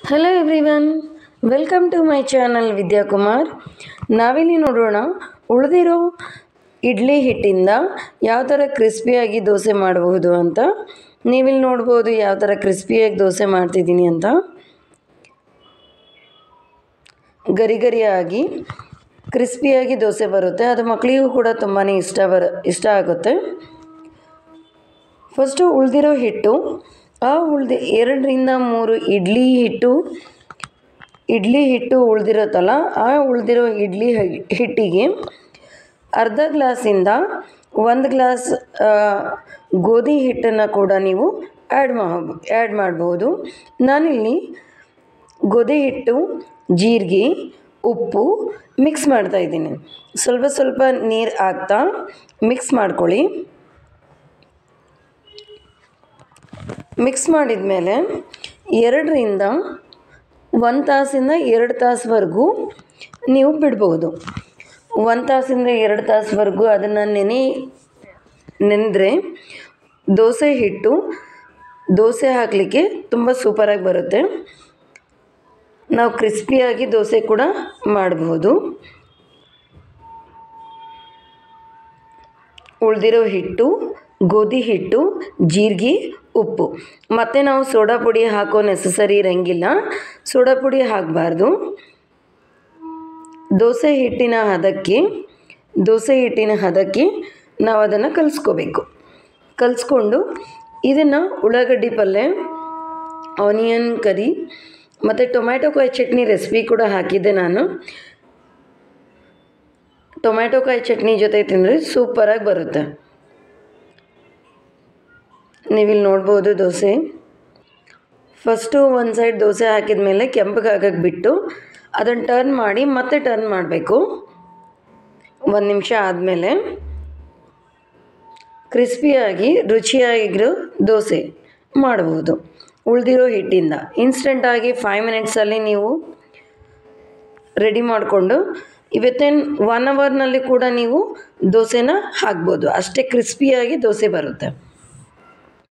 hello everyone welcome to my channel Vidyakumar ನಾವಿಲ್ಲಿ ನೋಡೋಣ ಉಳಿದಿರೋ ಇಡ್ಲಿ ಹಿಟ್ಟಿಂದ ಯಾವ ಥರ ಕ್ರಿಸ್ಪಿಯಾಗಿ ದೋಸೆ ಮಾಡಬಹುದು ಅಂತ ನೀವಿಲ್ಲಿ ನೋಡ್ಬೋದು ಯಾವ ಥರ ಕ್ರಿಸ್ಪಿಯಾಗಿ ದೋಸೆ ಮಾಡ್ತಿದ್ದೀನಿ ಅಂತ ಗರಿ ಗರಿಯಾಗಿ ಕ್ರಿಸ್ಪಿಯಾಗಿ ದೋಸೆ ಬರುತ್ತೆ ಅದು ಮಕ್ಕಳಿಗೂ ಕೂಡ ತುಂಬಾ ಇಷ್ಟ ಬರ ಇಷ್ಟ ಆಗುತ್ತೆ ಫಸ್ಟು ಉಳಿದಿರೋ ಹಿಟ್ಟು ಆ ಉಳ್ದಿ ಎರಡರಿಂದ ಮೂರು ಇಡ್ಲಿ ಹಿಟ್ಟು ಇಡ್ಲಿ ಹಿಟ್ಟು ಉಳಿದಿರುತ್ತಲ್ಲ ಆ ಉಳಿದಿರೋ ಇಡ್ಲಿ ಹಿ- ಹಿಟ್ಟಿಗೆ ಅರ್ಧ ಗ್ಲಾಸಿಂದ ಒಂದು ಗ್ಲಾಸ್ ಆ, ಗೋಧಿ ಹಿಟ್ಟನ್ನು ಕೂಡ ನೀವು ಆ್ಯಡ್ ಮಾ ಆ್ಯಡ್ ಮಾಡ್ಬೋದು ನಾನಿಲ್ಲಿ ಗೋಧಿ ಹಿಟ್ಟು ಜೀರಿಗೆ ಉಪ್ಪು ಮಿಕ್ಸ್ ಮಾಡ್ತಾ ಇದ್ದೀನಿ ಸ್ವಲ್ಪ ಸ್ವಲ್ಪ ನೀರು ಹಾಕ್ತಾ ಮಿಕ್ಸ್ ಮಾಡ್ಕೊಳ್ಳಿ ಮಿಕ್ಸ್ ಮಾಡಿದ ಮೇಲೆ ಎರಡರಿಂದ ಒಂದು ತಾಸಿಂದ ಎರಡು ತಾಸುವರೆಗೂ ನೀವು ಬಿಡ್ಬೋದು ಒಂದು ತಾಸಿಂದ ಎರಡು ತಾಸುವರೆಗೂ ಅದನ್ನು ನೆನೆ ನೆನೆದ್ರೆ ದೋಸೆ ಹಿಟ್ಟು ದೋಸೆ ಹಾಕಲಿಕ್ಕೆ ತುಂಬ ಸೂಪರಾಗಿ ಬರುತ್ತೆ ನಾವು ಕ್ರಿಸ್ಪಿಯಾಗಿ ದೋಸೆ ಕೂಡ ಮಾಡಬಹುದು ಉಳಿದಿರೋ ಹಿಟ್ಟು ಗೋಧಿ ಹಿಟ್ಟು ಜೀರಿಗೆ ಉಪ್ಪು ಮತ್ತು ನಾವು ಸೋಡಾ ಪುಡಿ ಹಾಕೋ ನೆಸಸರಿ ಇರೋಂಗಿಲ್ಲ ಸೋಡಾ ಪುಡಿ ಹಾಕಬಾರ್ದು ದೋಸೆ ಹಿಟ್ಟಿನ ಹದಕ್ಕೆ ದೋಸೆ ಹಿಟ್ಟಿನ ಹದಕ್ಕೆ ನಾವು ಅದನ್ನು ಕಲಿಸ್ಕೋಬೇಕು ಕಲಿಸ್ಕೊಂಡು ಇದನ್ನು ಉಳ್ಳಾಗಡ್ಡಿ ಪಲ್ಯ ಆನಿಯನ್ ಕರಿ ಮತ್ತು ಟೊಮ್ಯಾಟೊ ಕಾಯಿ ಚಟ್ನಿ ರೆಸಿಪಿ ಕೂಡ ಹಾಕಿದ್ದೆ ನಾನು ಟೊಮ್ಯಾಟೊ ಕಾಯಿ ಚಟ್ನಿ ಜೊತೆ ತಿಂದರೆ ಸೂಪರಾಗಿ ಬರುತ್ತೆ ನೀವಿಲ್ಲಿ ನೋಡ್ಬೋದು ದೋಸೆ ಫಸ್ಟು ಒಂದು ಸೈಡ್ ದೋಸೆ ಹಾಕಿದ ಮೇಲೆ ಕೆಂಪಗಾಗಕ್ಕೆ ಬಿಟ್ಟು ಅದನ್ನು ಟರ್ನ್ ಮಾಡಿ ಮತ್ತೆ ಟರ್ನ್ ಮಾಡಬೇಕು ಒಂದು ನಿಮಿಷ ಆದಮೇಲೆ ಕ್ರಿಸ್ಪಿಯಾಗಿ ರುಚಿಯಾಗಿರೋ ದೋಸೆ ಮಾಡ್ಬೋದು ಉಳಿದಿರೋ ಹಿಟ್ಟಿಂದ ಇನ್ಸ್ಟೆಂಟಾಗಿ ಫೈವ್ ಮಿನಿಟ್ಸಲ್ಲಿ ನೀವು ರೆಡಿ ಮಾಡಿಕೊಂಡು ಇವತ್ತಿನ ಒನ್ ಅವರ್ನಲ್ಲಿ ಕೂಡ ನೀವು ದೋಸೆನ ಹಾಕ್ಬೋದು ಅಷ್ಟೇ ಕ್ರಿಸ್ಪಿಯಾಗಿ ದೋಸೆ ಬರುತ್ತೆ